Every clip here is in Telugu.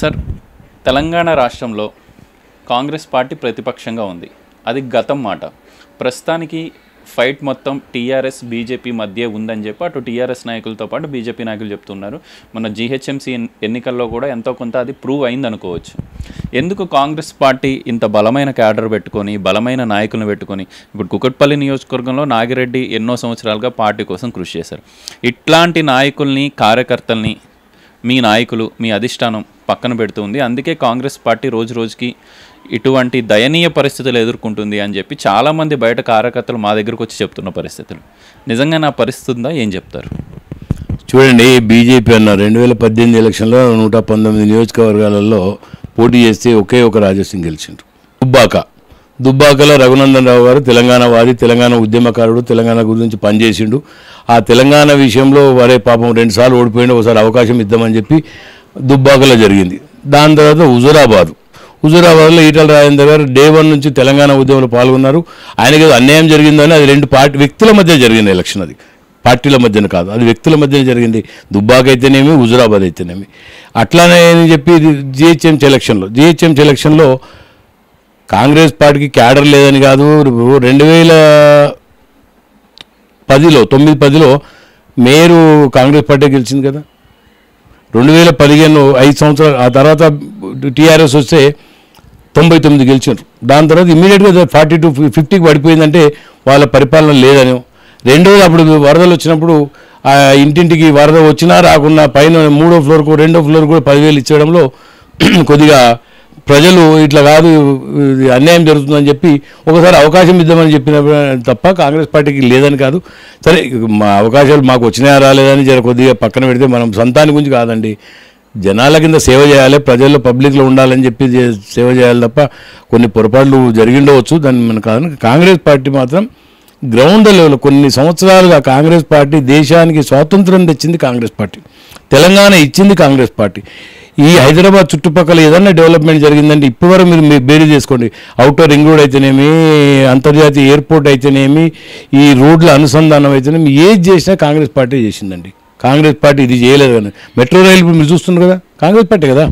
సార్ తెలంగాణ రాష్ట్రంలో కాంగ్రెస్ పార్టీ ప్రతిపక్షంగా ఉంది అది గతం మాట ప్రస్తుతానికి ఫైట్ మొత్తం టీఆర్ఎస్ బీజేపీ మధ్య ఉందని చెప్పి అటు టీఆర్ఎస్ నాయకులతో పాటు బీజేపీ నాయకులు చెప్తున్నారు మన జీహెచ్ఎంసీ ఎన్నికల్లో కూడా ఎంతో కొంత అది ప్రూవ్ అయింది అనుకోవచ్చు ఎందుకు కాంగ్రెస్ పార్టీ ఇంత బలమైన క్యాడర్ పెట్టుకొని బలమైన నాయకులను పెట్టుకొని ఇప్పుడు కుకట్పల్లి నియోజకవర్గంలో నాగిరెడ్డి ఎన్నో సంవత్సరాలుగా పార్టీ కోసం కృషి చేశారు ఇట్లాంటి నాయకుల్ని కార్యకర్తల్ని మీ నాయకులు మీ అధిష్టానం పక్కన పెడుతుంది అందుకే కాంగ్రెస్ పార్టీ రోజు రోజుకి ఇటువంటి దయనీయ పరిస్థితులు ఎదుర్కొంటుంది అని చెప్పి చాలామంది బయట కార్యకర్తలు మా దగ్గరకు వచ్చి చెప్తున్న పరిస్థితులు నిజంగా నా పరిస్థితి ఉందా ఏం చెప్తారు చూడండి బీజేపీ అన్న రెండు వేల పద్దెనిమిది ఎలక్షన్లో నూట పంతొమ్మిది నియోజకవర్గాలలో పోటీ చేస్తే ఒకే ఒక రాజసింగ్ గెలిచిండ్రు దుబ్బాక దుబ్బాకలో రఘునందన్ రావు గారు తెలంగాణ వాది తెలంగాణ ఉద్యమకారుడు తెలంగాణ గురించి పనిచేసిండు ఆ తెలంగాణ విషయంలో వరే పాపం రెండుసార్లు ఓడిపోయిండు ఒకసారి అవకాశం ఇద్దామని చెప్పి దుబ్బాకలో జరిగింది దాని తర్వాత హుజురాబాద్ హుజురాబాద్లో ఈటల రాజేందర్ గారు డే వన్ నుంచి తెలంగాణ ఉద్యమంలో పాల్గొన్నారు ఆయనకి ఏదో అన్యాయం జరిగిందని అది రెండు పార్టీ వ్యక్తుల మధ్య జరిగింది ఎలక్షన్ అది పార్టీల మధ్యన కాదు అది వ్యక్తుల మధ్యన జరిగింది దుబ్బాక అయితేనేమి హుజురాబాద్ అయితేనేమి అట్లానే అని చెప్పి జిహెచ్ఎంసీ ఎలక్షన్లో జిహెచ్ఎంసీ ఎలక్షన్లో కాంగ్రెస్ పార్టీకి క్యాడర్ లేదని కాదు రెండు వేల పదిలో తొమ్మిది పదిలో మేయరు కాంగ్రెస్ పార్టీ గెలిచింది కదా రెండు వేల పదిహేను ఐదు సంవత్సరాలు ఆ తర్వాత టీఆర్ఎస్ వస్తే తొంభై తొమ్మిది గెలిచారు దాని తర్వాత ఇమీడియట్గా ఫార్టీ టు ఫిఫ్టీకి పడిపోయిందంటే వాళ్ళ పరిపాలన లేదని రెండోది అప్పుడు వరదలు వచ్చినప్పుడు ఆ ఇంటింటికి వరద వచ్చినా రాకున్నా పైన మూడో ఫ్లోర్కు రెండో ఫ్లోర్ కూడా పదివేలు ఇచ్చేయడంలో కొద్దిగా ప్రజలు ఇట్లా కాదు ఇది అన్యాయం జరుగుతుందని చెప్పి ఒకసారి అవకాశం ఇద్దామని చెప్పిన తప్ప కాంగ్రెస్ పార్టీకి లేదని కాదు సరే మా అవకాశాలు మాకు వచ్చినాయా రాలేదని జర కొద్దిగా పక్కన పెడితే మనం సొంతాన్ని గురించి కాదండి జనాల కింద సేవ చేయాలి ప్రజల్లో పబ్లిక్లో ఉండాలని చెప్పి చే- సేవ చేయాలి తప్ప కొన్ని పొరపాట్లు జరిగిండవచ్చు దాన్ని మన కాదు కాంగ్రెస్ పార్టీ మాత్రం గ్రౌండ్ లెవెల్ కొన్ని సంవత్సరాలుగా కాంగ్రెస్ పార్టీ దేశానికి స్వాతంత్రం తెచ్చింది కాంగ్రెస్ పార్టీ తెలంగాణ ఇచ్చింది కాంగ్రెస్ పార్టీ ఈ హైదరాబాద్ చుట్టుపక్కల ఏదన్నా డెవలప్మెంట్ జరిగిందంటే ఇప్పటివరకు మీరు మీరు బేరీ చేసుకోండి అవుటర్ రింగ్ రోడ్ అయితేనేమి అంతర్జాతీయ ఎయిర్పోర్ట్ అయితేనేమి ఈ రోడ్ల అనుసంధానం అయితేనేమి ఏది చేసినా కాంగ్రెస్ పార్టీ చేసిందండి కాంగ్రెస్ పార్టీ ఇది చేయలేదు కానీ మెట్రో రైలు ఇప్పుడు మీరు చూస్తున్నారు కదా కాంగ్రెస్ పార్టీ కదా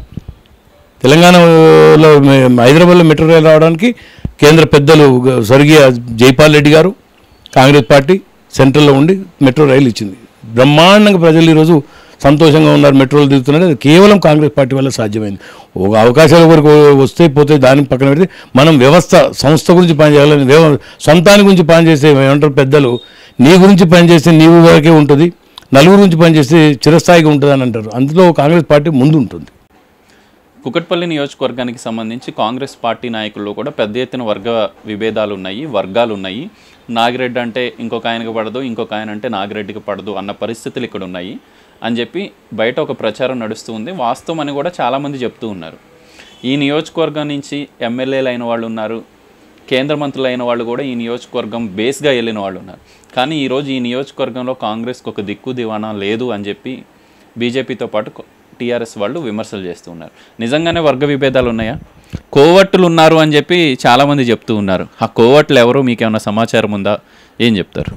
తెలంగాణలో మే- హైదరాబాద్లో మెట్రో రైలు రావడానికి కేంద్ర పెద్దలు గ- స్వర్గీయ జైపాల్ రెడ్డి గారు కాంగ్రెస్ పార్టీ సెంట్రల్లో ఉండి మెట్రో రైలు ఇచ్చింది బ్రహ్మాండంగా ప్రజలు ఈరోజు సంతోషంగా ఉన్నారు మెట్రోలు దిగుతున్నారు అది కేవలం కాంగ్రెస్ పార్టీ వల్ల సాధ్యమైంది ఒక అవకాశాలు ఒకరికి వస్తే పోతే దాని పక్కన పెడితే మనం వ్యవస్థ సంస్థ గురించి పనిచేయాలని వ్యవ సొంతాన్ని గురించి పనిచేసే ఏమంటారు పెద్దలు నీ గురించి పనిచేస్తే నీవు వరకే ఉంటుంది నలుగురు గురించి పనిచేస్తే చిరస్థాయిగా ఉంటుంది అని అంటారు అందులో కాంగ్రెస్ పార్టీ ముందు ఉంటుంది కుకట్పల్లి నియోజకవర్గానికి సంబంధించి కాంగ్రెస్ పార్టీ నాయకుల్లో కూడా పెద్ద ఎత్తున వర్గ విభేదాలు ఉన్నాయి వర్గాలు ఉన్నాయి నాగిరెడ్డి అంటే ఇంకొక ఆయనకి పడదు ఇంకొక ఆయన అంటే నాగిరెడ్డికి పడదు అన్న పరిస్థితులు ఇక్కడ ఉన్నాయి అని చెప్పి బయట ఒక ప్రచారం నడుస్తూ ఉంది వాస్తవం అని కూడా చాలామంది చెప్తూ ఉన్నారు ఈ నియోజకవర్గం నుంచి ఎమ్మెల్యేలు అయిన వాళ్ళు ఉన్నారు కేంద్ర మంత్రులు అయిన వాళ్ళు కూడా ఈ నియోజకవర్గం బేస్గా వెళ్ళిన వాళ్ళు ఉన్నారు కానీ ఈరోజు ఈ నియోజకవర్గంలో కాంగ్రెస్కి ఒక దిక్కు దివాణా లేదు అని చెప్పి బీజేపీతో పాటు టీఆర్ఎస్ వాళ్ళు విమర్శలు చేస్తూ ఉన్నారు నిజంగానే వర్గ విభేదాలు ఉన్నాయా కోవట్టులు ఉన్నారు అని చెప్పి చాలామంది చెప్తూ ఉన్నారు ఆ కోవట్లు ఎవరు మీకేమైనా సమాచారం ఉందా ఏం చెప్తారు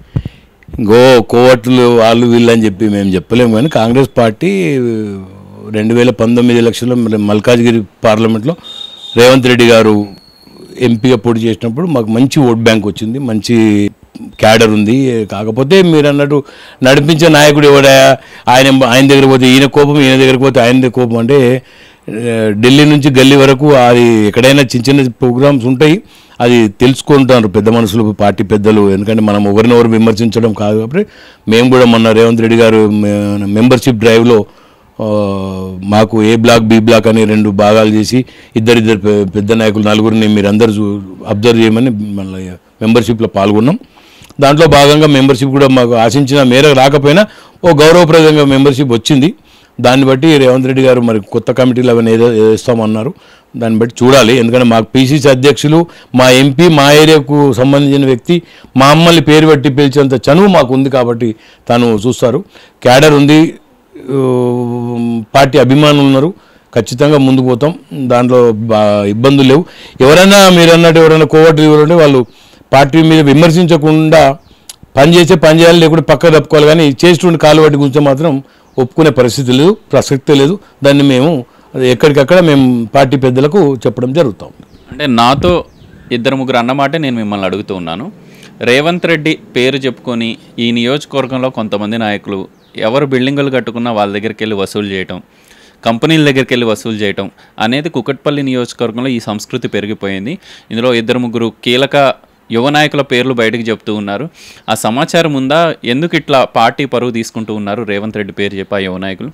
గో కోవట్లు వాళ్ళు వీళ్ళు అని చెప్పి మేము చెప్పలేము కానీ కాంగ్రెస్ పార్టీ రెండు వేల పంతొమ్మిది ఎలక్షన్లో మరి మల్కాజ్గిరి పార్లమెంట్లో రేవంత్ రెడ్డి గారు ఎంపీగా పోటీ చేసినప్పుడు మాకు మంచి ఓట్ బ్యాంక్ వచ్చింది మంచి క్యాడర్ ఉంది కాకపోతే మీరు అన్నట్టు నడిపించే నాయకుడు ఎవడా ఆయన ఆయన దగ్గర పోతే ఈయన కోపం ఈయన దగ్గరికి పోతే ఆయన దగ్గర కోపం అంటే ఆ, ఢిల్లీ నుంచి గల్లీ వరకు అది ఎక్కడైనా చిన్న చిన్న ప్రోగ్రామ్స్ ఉంటాయి అది తెలుసుకుంటారు పెద్ద మనుషులు పార్టీ పెద్దలు ఎందుకంటే మనం ఒకరినొకరు విమర్శించడం కాదు కాబట్టి మేము కూడా మొన్న రేవంత్ రెడ్డి గారు మే- మెంబర్షిప్ డ్రైవ్లో ఆ, మాకు ఏ బ్లాక్ బి బ్లాక్ అని రెండు భాగాలు చేసి ఇద్దరిద్దరు పె- పెద్ద నాయకులు నలుగురిని మీరు అందరు చూ అబ్జర్వ్ చేయమని మళ్ళీ మెంబర్షిప్లో పాల్గొన్నాం దాంట్లో భాగంగా మెంబర్షిప్ కూడా మాకు ఆశించిన మేరకు రాకపోయినా ఓ గౌరవప్రదంగా మెంబర్షిప్ వచ్చింది దాన్ని బట్టి రేవంత్ రెడ్డి గారు మరి కొత్త కమిటీలు అవన్నీ ఏదో వేస్తామన్నారు దాన్ని బట్టి చూడాలి ఎందుకంటే మాకు పీసీసీ అధ్యక్షులు మా ఎంపీ మా ఏరియాకు సంబంధించిన వ్యక్తి మా అమ్మల్ని పేరు పెట్టి పిలిచేంత చనువు మాకు ఉంది కాబట్టి తను చూస్తారు క్యాడర్ ఉంది ఆ, పార్టీ అభిమానులు ఉన్నారు ఖచ్చితంగా ముందుకు పోతాం దాంట్లో బా- ఇబ్బందులు లేవు ఎవరైనా మీరు అన్నట్టు ఎవరైనా కోవట్లు ఎవరంటే వాళ్ళు పార్టీ మీద విమర్శించకుండా పని చేసే పని చేయాలి లేకుంటే పక్క తప్పుకోవాలి కానీ చేస్తుండే కాలు పట్టి కూర్చొని మాత్రం ఒప్పుకునే పరిస్థితి లేదు ప్రసక్తే లేదు దాన్ని మేము అది ఎక్కడికక్కడ మేము పార్టీ పెద్దలకు చెప్పడం జరుగుతాం అంటే నాతో ఇద్దరు ముగ్గురు అన్నమాటే నేను మిమ్మల్ని అడుగుతూ ఉన్నాను రేవంత్ రెడ్డి పేరు చెప్పుకొని ఈ నియోజకవర్గంలో కొంతమంది నాయకులు ఎవరు బిల్డింగులు కట్టుకున్నా వాళ్ళ దగ్గరికి వెళ్ళి వసూలు చేయటం కంపెనీల దగ్గరికి వెళ్ళి వసూలు చేయటం అనేది కుకట్పల్లి నియోజకవర్గంలో ఈ సంస్కృతి పెరిగిపోయింది ఇందులో ఇద్దరు ముగ్గురు కీలక యువ నాయకుల పేర్లు బయటకు చెప్తూ ఉన్నారు ఆ సమాచారం ఉందా ఎందుకు ఇట్లా పార్టీ పరువు తీసుకుంటూ ఉన్నారు రేవంత్ రెడ్డి పేరు చెప్పి ఆ యువ నాయకులు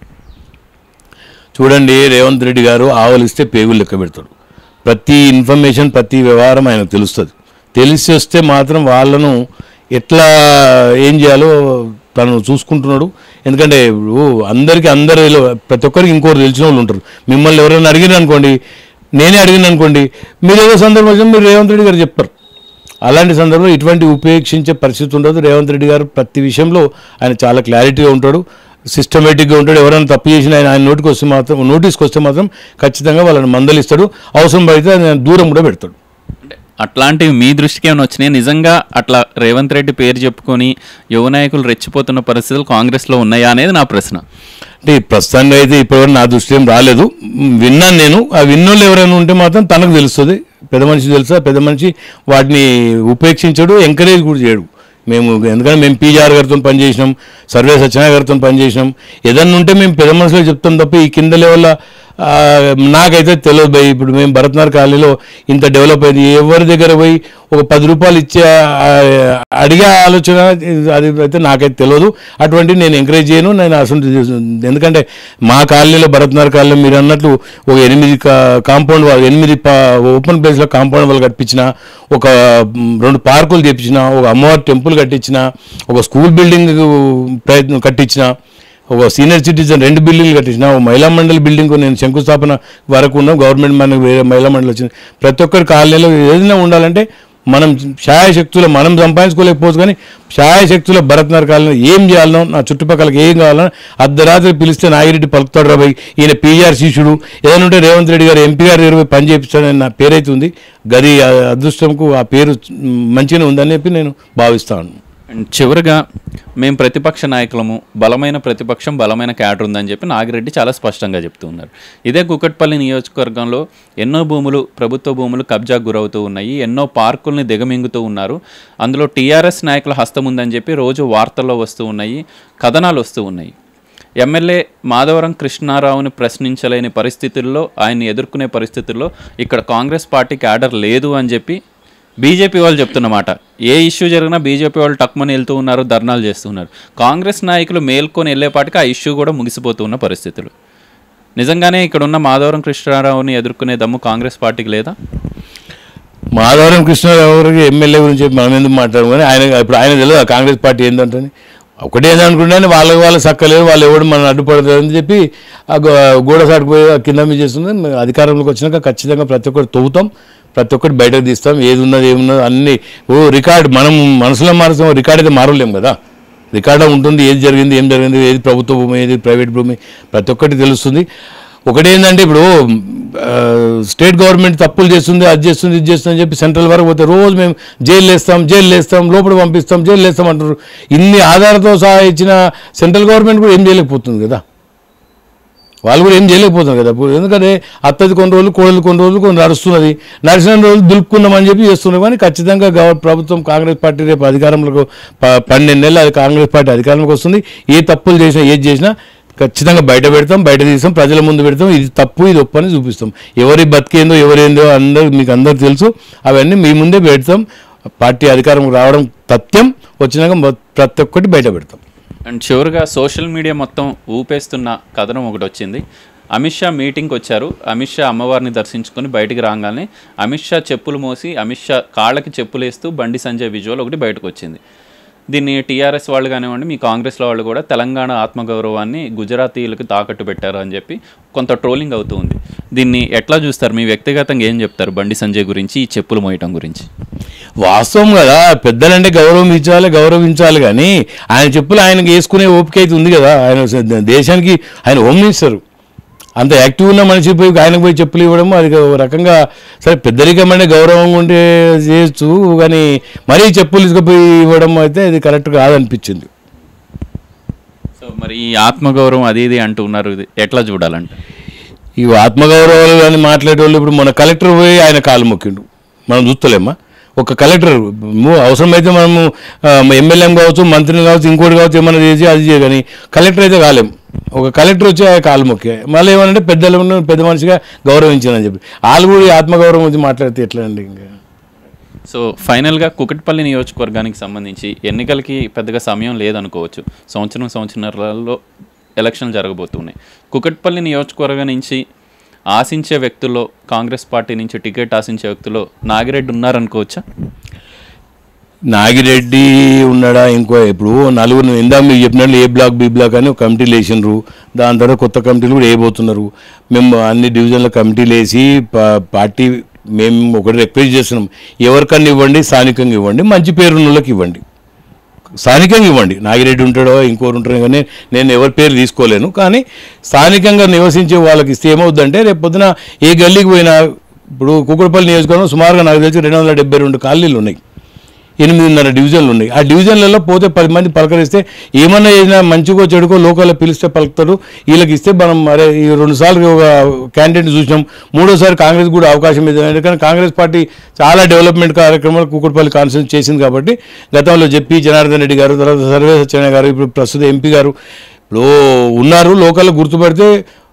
చూడండి రేవంత్ రెడ్డి గారు ఆవలిస్తే పేగులు లెక్క పెడతాడు ప్రతి ఇన్ఫర్మేషన్ ప్రతి వ్యవహారం ఆయనకు తెలుస్తుంది తెలిసి వస్తే మాత్రం వాళ్ళను ఎట్లా ఏం చేయాలో తను చూసుకుంటున్నాడు ఎందుకంటే ఇప్పుడు అందరికీ అందరు ప్రతి ఒక్కరికి ఇంకోరు తెలిసిన వాళ్ళు ఉంటారు మిమ్మల్ని ఎవరైనా అడిగిన అనుకోండి నేనే అడిగిన అనుకోండి మీరు ఏదో సందర్భం వచ్చినా మీరు రేవంత్ రెడ్డి గారు చెప్పారు అలాంటి సందర్భంలో ఇటువంటి ఉపేక్షించే పరిస్థితి ఉండదు రేవంత్ రెడ్డి గారు ప్రతి విషయంలో ఆయన చాలా క్లారిటీగా ఉంటాడు సిస్టమేటిక్గా ఉంటాడు ఎవరైనా తప్పు చేసినా ఆయన ఆయన నోటికి వస్తే మాత్రం నోటీస్కి వస్తే మాత్రం ఖచ్చితంగా వాళ్ళని మందలిస్తాడు అవసరం పడితే ఆయన దూరం కూడా పెడతాడు అంటే అట్లాంటివి మీ దృష్టికి ఏమైనా వచ్చినాయి నిజంగా అట్లా రేవంత్ రెడ్డి పేరు చెప్పుకొని యువ నాయకులు రెచ్చిపోతున్న పరిస్థితులు కాంగ్రెస్లో ఉన్నాయా అనేది నా ప్రశ్న అంటే ఈ ప్రస్తుతానికి అయితే ఇప్పటివరకు నా దృష్టి ఏం రాలేదు మ్, విన్నాను నేను ఆ విన్నోళ్ళు ఎవరైనా ఉంటే మాత్రం తనకు తెలుస్తుంది పెద్ద మనిషి తెలుసా పెద్ద మనిషి వాటిని ఉపేక్షించడు ఎంకరేజ్ కూడా చేయడు మేము ఎందుకంటే మేము పీజీఆర్ గారితో పనిచేసినాం సర్వే సత్యనారాయణ గారితో పనిచేసినాం ఏదన్నా ఉంటే మేము పెద్ద మనుషులు చెప్తాం తప్ప ఈ కింద లెవెల్లో ఆ, నాకైతే తెలియదు భయ్ ఇప్పుడు మేము భరత్నార్ కాలనీలో ఇంత డెవలప్ అయింది ఎవరి దగ్గర పోయి ఒక పది రూపాయలు ఇచ్చే ఆ, అడిగే ఆలోచన అది అయితే నాకైతే తెలియదు అటువంటి నేను ఎంకరేజ్ చేయను నేను అసలు ఎందుకంటే మా కాలనీలో భరత్నార్ కాలనీలో మీరు అన్నట్లు ఒక ఎనిమిది కా- కాంపౌండ్ వాల్ ఎనిమిది పా- ఓపెన్ ప్లేస్లో కాంపౌండ్ వాళ్ళు కట్టించిన ఒక మ్, రెండు పార్కులు తెప్పించిన ఒక అమ్మవారి టెంపుల్ కట్టించిన ఒక స్కూల్ బిల్డింగ్ ప్రయత్నం కట్టించిన ఒక సీనియర్ సిటిజన్ రెండు బిల్డింగ్లు కట్టించిన ఒక మహిళా మండలి బిల్డింగ్ నేను శంకుస్థాపన వరకు ఉన్నాం గవర్నమెంట్ మనకు వేరే మహిళా మండలి వచ్చింది ప్రతి ఒక్కరి కాలనీలో ఏదైనా ఉండాలంటే మనం శాయశక్తులు మనం సంపాదించుకోలేకపోవచ్చు కానీ శాయశక్తుల భరత్నగర్ కాలంలో ఏం చేయాలనో నా చుట్టుపక్కలకి ఏం కావాలనో అర్ధరాత్రి పిలిస్తే నాగిరెడ్డి పలుకుతాడు రాబాయి ఈయన పీఆర్ శిష్యుడు ఏదైనా ఉంటే రేవంత్ రెడ్డి గారు ఎంపీ గారు ఇరవై పని చేపిస్తాడని నా పేరైతే ఉంది గది ఆ అదృష్టంకు ఆ పేరు మ్, మంచిగానే ఉందని చెప్పి నేను భావిస్తాను అండ్ చివరిగా మేము ప్రతిపక్ష నాయకులము బలమైన ప్రతిపక్షం బలమైన క్యాడర్ ఉందని చెప్పి నాగిరెడ్డి చాలా స్పష్టంగా చెప్తూ ఉన్నారు ఇదే కుకట్పల్లి నియోజకవర్గంలో ఎన్నో భూములు ప్రభుత్వ భూములు కబ్జాకు గురవుతూ ఉన్నాయి ఎన్నో పార్కుల్ని దిగమింగుతూ ఉన్నారు అందులో టీఆర్ఎస్ నాయకుల హస్తం ఉందని చెప్పి రోజు వార్తల్లో వస్తూ ఉన్నాయి కథనాలు వస్తూ ఉన్నాయి ఎమ్మెల్యే మాధవరం కృష్ణారావుని ప్రశ్నించలేని పరిస్థితుల్లో ఆయన్ని ఎదుర్కొనే పరిస్థితుల్లో ఇక్కడ కాంగ్రెస్ పార్టీ క్యాడర్ లేదు అని చెప్పి బీజేపీ వాళ్ళు చెప్తున్నమాట ఏ ఇష్యూ జరిగినా బీజేపీ వాళ్ళు టక్మని వెళ్తూ ఉన్నారు ధర్నాలు చేస్తున్నారు కాంగ్రెస్ నాయకులు మేల్కొని వెళ్ళేపాటికి ఆ ఇష్యూ కూడా ముగిసిపోతున్న పరిస్థితులు నిజంగానే ఇక్కడ ఉన్న మాధవరం కృష్ణారావుని ఎదుర్కొనే దమ్ము కాంగ్రెస్ పార్టీకి లేదా మాధవరం కృష్ణారావు గారికి ఎమ్మెల్యే గురించి చెప్పి మనం ఎందుకు మాట్లాడము కానీ ఆయన ఇప్పుడు ఆయన తెలియదు ఆ కాంగ్రెస్ పార్టీ ఏంటంటే ఒకటే అనుకుంటే వాళ్ళకి వాళ్ళు సక్కలేదు వాళ్ళు ఎవడు మనం అడ్డుపడతారు అని చెప్పి ఆ గో- గోడ సాటుకుపోయి ఆ కింద మీద చేస్తుంది మేము అధికారంలోకి వచ్చినాక ఖచ్చితంగా ప్రతి ఒక్కటి తవ్వుతాం ప్రతి ఒక్కటి బయటకు తీస్తాం ఏది ఉన్నది ఏమున్నది అన్ని ఓ రికార్డ్ మనం మనసులో మారుస్తాం రికార్డ్ అయితే మారలేం కదా రికార్డులో ఉంటుంది ఏది జరిగింది ఏం జరిగింది ఏది ప్రభుత్వ భూమి ఏది ప్రైవేట్ భూమి ప్రతి ఒక్కటి తెలుస్తుంది ఒకటి ఏంటంటే ఇప్పుడు ఆ, స్టేట్ గవర్నమెంట్ తప్పులు చేస్తుంది అది చేస్తుంది ఇది చేస్తుంది అని చెప్పి సెంట్రల్ వరకు పోతే రోజు మేము జైలు వేస్తాం జైలు వేస్తాం లోపల పంపిస్తాం జైలు వేస్తాం అంటారు ఇన్ని ఆధారాలతో సహా ఇచ్చిన సెంట్రల్ గవర్నమెంట్ కూడా ఏం చేయలేకపోతుంది కదా వాళ్ళు కూడా ఏం చేయలేకపోతున్నారు కదా ఇప్పుడు ఎందుకంటే అత్తది కొన్ని రోజులు కోడలు కొన్ని రోజులు కొన్ని నడుస్తున్నది నడిచిన రోజులు దులుపుకుందామని చెప్పి చేస్తున్నారు కానీ ఖచ్చితంగా గవ ప్రభుత్వం కాంగ్రెస్ పార్టీ రేపు అధికారంలోకి ప- పన్నెండు నెలలు అది కాంగ్రెస్ పార్టీ అధికారంలోకి వస్తుంది ఏ తప్పులు చేసినా ఏది చేసినా ఖచ్చితంగా బయట పెడతాం బయట తీస్తాం ప్రజల ముందు పెడతాం ఇది తప్పు ఇది ఒప్పు అని చూపిస్తాం ఎవరి బతికేందో ఎవరేందో అందరూ మీకు అందరూ తెలుసు అవన్నీ మీ ముందే పెడతాం పార్టీ అధికారంలోకి రావడం తథ్యం వచ్చినాక మొ- ప్రతి ఒక్కటి బయట పెడతాం అండ్ చివరిగా సోషల్ మీడియా మొత్తం ఊపేస్తున్న కథనం ఒకటి వచ్చింది అమిత్ షా మీటింగ్కి వచ్చారు అమిత్ షా అమ్మవారిని దర్శించుకొని బయటికి రాగానే అమిత్ షా చెప్పులు మోసి అమిత్ షా కాళ్ళకి చెప్పులు వేస్తూ బండి సంజయ్ విజువల్ ఒకటి బయటకు వచ్చింది దీన్ని టీఆర్ఎస్ వాళ్ళు కానివ్వండి మీ కాంగ్రెస్లో వాళ్ళు కూడా తెలంగాణ ఆత్మగౌరవాన్ని గుజరాతీయులకు తాకట్టు పెట్టారు అని చెప్పి కొంత ట్రోలింగ్ అవుతూ ఉంది దీన్ని ఎట్లా చూస్తారు మీ వ్యక్తిగతంగా ఏం చెప్తారు బండి సంజయ్ గురించి ఈ చెప్పులు మోయటం గురించి వాస్తవం కదా పెద్దలంటే గౌరవం ఇచ్చాలి గౌరవించాలి కానీ ఆయన చెప్పులు ఆయనకి వేసుకునే ఓపిక అయితే ఉంది కదా ఆయన స- దేశానికి ఆయన హోమ్ మినిస్టర్ అంత యాక్టివ్ ఉన్న మనిషి పోయి ఆయనకు పోయి చెప్పులు ఇవ్వడం అది ఒక రకంగా సరే పెద్దరికం అంటే గౌరవం ఉంటే చేయొచ్చు కానీ మరీ చెప్పులు తీసుకుపోయి ఇవ్వడం అయితే అది కరెక్ట్ కాదనిపించింది సో మరి ఈ ఆత్మగౌరవం అది ఇది అంటూ ఉన్నారు ఇది ఎట్లా చూడాలంటే ఈ ఆత్మగౌరవాలు కానీ మాట్లాడేవాళ్ళు ఇప్పుడు మన కలెక్టర్ పోయి ఆయన కాలు మొక్కిండు మనం చూస్తలేమా ఒక కలెక్టర్ ము- అవసరమైతే మనము ఎమ్మెల్యేం కావచ్చు మంత్రిని కావచ్చు ఇంకోటి కావచ్చు ఏమైనా చేసి అది చేయ కానీ కలెక్టర్ అయితే కాలేం ఒక కలెక్టర్ వచ్చి ఆయన కాలు మొక్కే మళ్ళీ ఏమనంటే పెద్దలను పెద్ద మనిషిగా గౌరవించానని చెప్పి వాళ్ళు కూడా ఈ ఆత్మగౌరవం గురించి మాట్లాడితే ఎట్లా అండి ఇంకా సో ఫైనల్గా కుకట్పల్లి నియోజకవర్గానికి సంబంధించి ఎన్నికలకి పెద్దగా సమయం లేదనుకోవచ్చు సంవత్సరం సంవత్సరాలలో ఎలక్షన్లు జరగబోతున్నాయి కుకట్పల్లి నియోజకవర్గం నుంచి ఆశించే వ్యక్తుల్లో కాంగ్రెస్ పార్టీ నుంచి టికెట్ ఆశించే వ్యక్తుల్లో నాగిరెడ్డి ఉన్నారనుకోవచ్చా నాగిరెడ్డి ఉన్నాడా ఇంకో ఇప్పుడు నలుగురు ఇందాక మీరు చెప్పినట్లు ఏ బ్లాక్ బి బ్లాక్ అని ఒక కమిటీలు వేసినారు దాని తర్వాత కొత్త కమిటీలు కూడా వేయబోతున్నారు మేము అన్ని డివిజన్ల కమిటీలు వేసి పా- పార్టీ మేము ఒకటి రిక్వెస్ట్ చేస్తున్నాం ఎవరికన్నా ఇవ్వండి స్థానికంగా ఇవ్వండి మంచి పేరున్న వాళ్ళకి ఇవ్వండి స్థానికంగా ఇవ్వండి నాగిరెడ్డి ఉంటాడో ఇంకోరు ఉంటారో కానీ నేను ఎవరి పేరు తీసుకోలేను కానీ స్థానికంగా నివసించే వాళ్ళకి ఇస్తే ఏమవుద్దంటే రేపు పొద్దున ఏ గల్లీకి పోయినా ఇప్పుడు కుక్కడపల్లి నియోజకవర్గం సుమారుగా నాకు తెలిసి రెండు వందల డెబ్బై రెండు కాలనీలు ఉన్నాయి ఎనిమిదిన్నర డివిజన్లు ఉన్నాయి ఆ డివిజన్లలో పోతే పది మంది పలకరిస్తే ఏమన్నా ఏదైనా మంచిగో చెడుకో లోకల్లో పిలిస్తే పలుకుతారు వీళ్ళకి ఇస్తే మనం అరే ఈ రెండు సార్లు ఒక క్యాండిడేట్ చూసినాం మూడోసారి కాంగ్రెస్ కూడా అవకాశం ఇద్దాం ఎందుకంటే కాంగ్రెస్ పార్టీ చాలా డెవలప్మెంట్ కార్యక్రమాలు కూకట్పల్లి కాన్ఫరెన్స్ చేసింది కాబట్టి గతంలో చెప్పి జనార్దన్ రెడ్డి గారు తర్వాత సర్వే సత్యనారాయణ గారు ఇప్పుడు ప్రస్తుత ఎంపీ గారు ఇప్పుడు ఉన్నారు లోకల్లో గుర్తుపడితే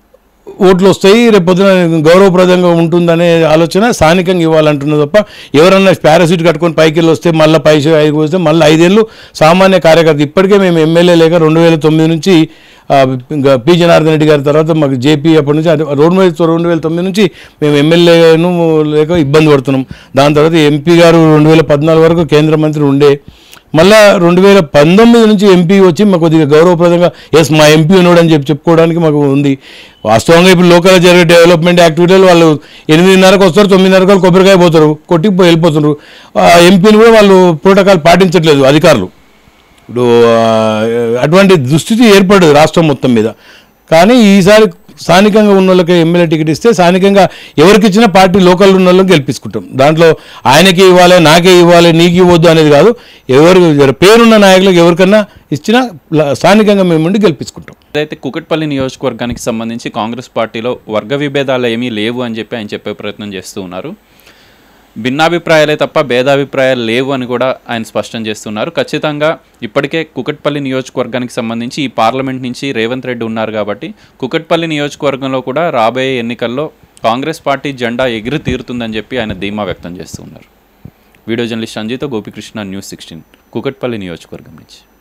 ఓట్లు వస్తాయి రేపు పొద్దున గౌరవప్రదంగా ఉంటుందనే ఆలోచన స్థానికంగా ఇవ్వాలంటున్నది తప్ప ఎవరన్నా పారాసూట్ కట్టుకొని పైకి వెళ్ళి వస్తే మళ్ళీ పైస ఐదు వస్తే మళ్ళీ ఐదేళ్ళు సామాన్య కార్యకర్త ఇప్పటికే మేము ఎమ్మెల్యే లేక రెండు వేల తొమ్మిది నుంచి ఆ, ఇంకా పి జనార్దన్ రెడ్డి గారి తర్వాత మాకు జేపీ అప్పటి నుంచి అది రెండు వేల రెండు వేల తొమ్మిది నుంచి మేము ఎమ్మెల్యేను లేక ఇబ్బంది పడుతున్నాం దాని తర్వాత ఎంపీ గారు రెండు వేల పద్నాలుగు వరకు కేంద్ర మంత్రి ఉండే మళ్ళా రెండు వేల పంతొమ్మిది నుంచి ఎంపీ వచ్చి మాకు కొద్దిగా గౌరవప్రదంగా ఎస్ మా ఎంపీ ఉన్నాడు అని చెప్పి చెప్పుకోవడానికి మాకు ఉంది వాస్తవంగా ఇప్పుడు లోకల్ జరిగే డెవలప్మెంట్ యాక్టివిటీలు వాళ్ళు ఎనిమిదిన్నరకు వస్తారు తొమ్మిదిన్నరకు కొబ్బరికాయ పోతారు కొట్టి పోయి వెళ్ళిపోతున్నారు ఆ ఎంపీని కూడా వాళ్ళు ప్రోటోకాల్ పాటించట్లేదు అధికారులు ఇప్పుడు ఆ, అటువంటి దుస్థితి ఏర్పడదు రాష్ట్రం మొత్తం మీద కానీ ఈసారి స్థానికంగా ఉన్న వాళ్ళకి ఎమ్మెల్యే టికెట్ ఇస్తే స్థానికంగా ఎవరికి ఇచ్చినా పార్టీ లోకల్ ఉన్న వాళ్ళని గెలిపించుకుంటాం దాంట్లో ఆయనకే ఇవ్వాలి నాకే ఇవ్వాలి నీకు ఇవ్వద్దు అనేది కాదు ఎవరు జర పేరున్న నాయకులకు ఎవరికన్నా ఇచ్చినా ల- స్థానికంగా మేము ఉండి గెలిపించుకుంటాం అయితే కుకట్పల్లి నియోజకవర్గానికి సంబంధించి కాంగ్రెస్ పార్టీలో వర్గ విభేదాలు ఏమీ లేవు అని చెప్పి ఆయన చెప్పే ప్రయత్నం చేస్తూ ఉన్నారు భిన్నాభిప్రాయాలే తప్ప భేదాభిప్రాయాలు లేవు అని కూడా ఆయన స్పష్టం చేస్తున్నారు ఖచ్చితంగా ఇప్పటికే కుకట్పల్లి నియోజకవర్గానికి సంబంధించి ఈ పార్లమెంట్ నుంచి రేవంత్ రెడ్డి ఉన్నారు కాబట్టి కుకట్పల్లి నియోజకవర్గంలో కూడా రాబోయే ఎన్నికల్లో కాంగ్రెస్ పార్టీ జెండా ఎగిరి తీరుతుందని చెప్పి ఆయన ధీమా వ్యక్తం చేస్తున్నారు వీడియో జర్నలిస్ట్ సంజీతో గోపికృష్ణ న్యూస్ సిక్స్టీన్ కుకట్పల్లి నియోజకవర్గం నుంచి